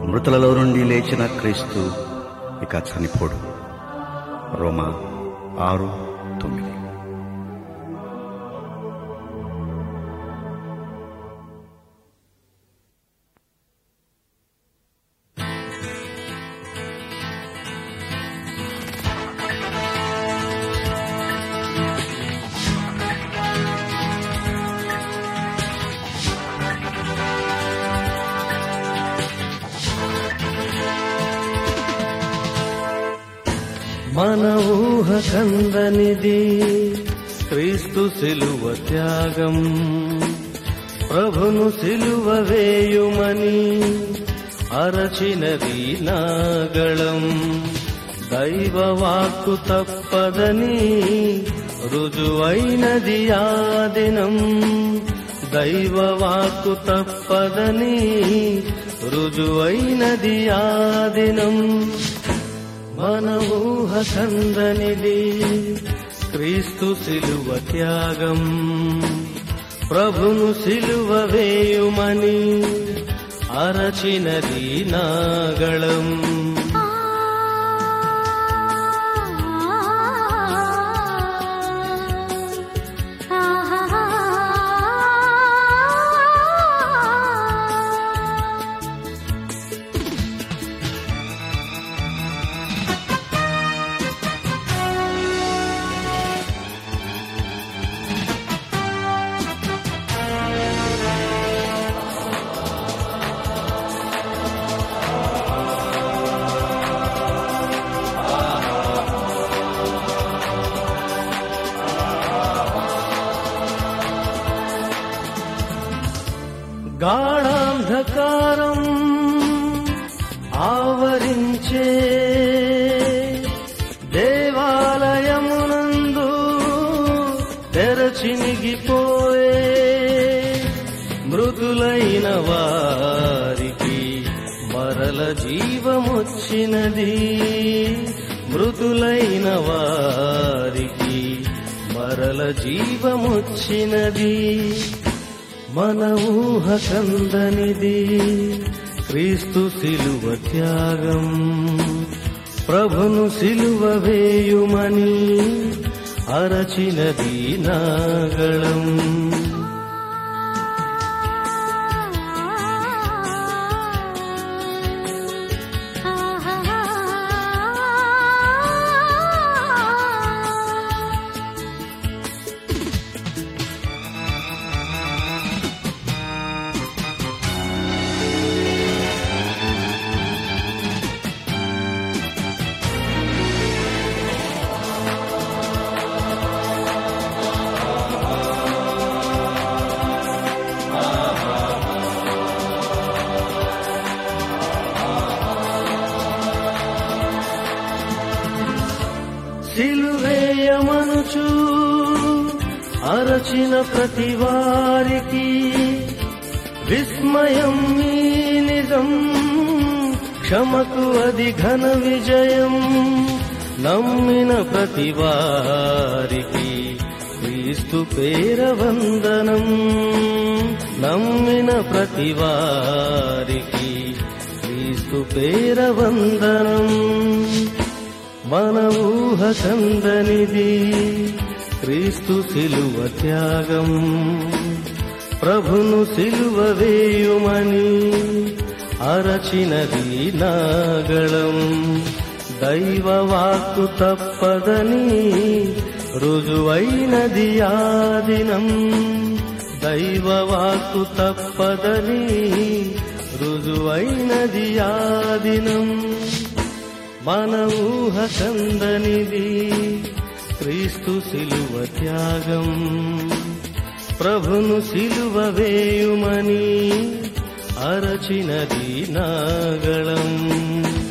మృతులలో నుండి లేచిన క్రీస్తు ఇక చనిపోడు రోమా ఆరు తొమ్మిది మన ఊహ కందనిది క్రీస్తు సిలువ త్యాగం ప్రభును సిలువ వేయుమని అరచినది నాగళం దైవ వాక్కు తప్పదని రుజువైనది ఆ దినం దైవ వాక్కు తప్పదని రుజువైనది ఆ దినం మన ఊహ కందనిది క్రీస్తు సిలువ త్యాగం ప్రభును సిలువ వేయుమని అరచినది నాగళం గాఢాంధకారం ఆవరించే దేవాలయమునందు తెరచినిగిపోయే మృదులైన వారికి మరల జీవమొచ్చినది మృదులైన వారికి మరల జీవమొచ్చినది మన ఊహ కందనిది క్రీస్తు సిలువ త్యాగం ప్రభును సిలువ వేయుమని అరచినది నాగళం సిలువేయమనుచు అరచిన ప్రతి వారికి విస్మయం ఈ నిజం క్షమకు అది ఘన విజయం నమ్మిన ప్రతి వారికి క్రీస్తు పేర వందనం నమ్మిన ప్రతి వారికి క్రీస్తు పేర వందనం మన ఊహ కందనిది క్రీస్తు సిలువ త్యాగం ప్రభును సిలువ వేయుమని అరచినది నాగళం దైవ వాక్కు తప్పదని రుజువైనది ఆ దినం దైవ వాక్కు తప్పదని రుజువైనది ఆ దినం మన ఊహ కందనిది క్రీస్తు సిలువ త్యాగం ప్రభును సిలువ వేయుమని అరచినది నాగళం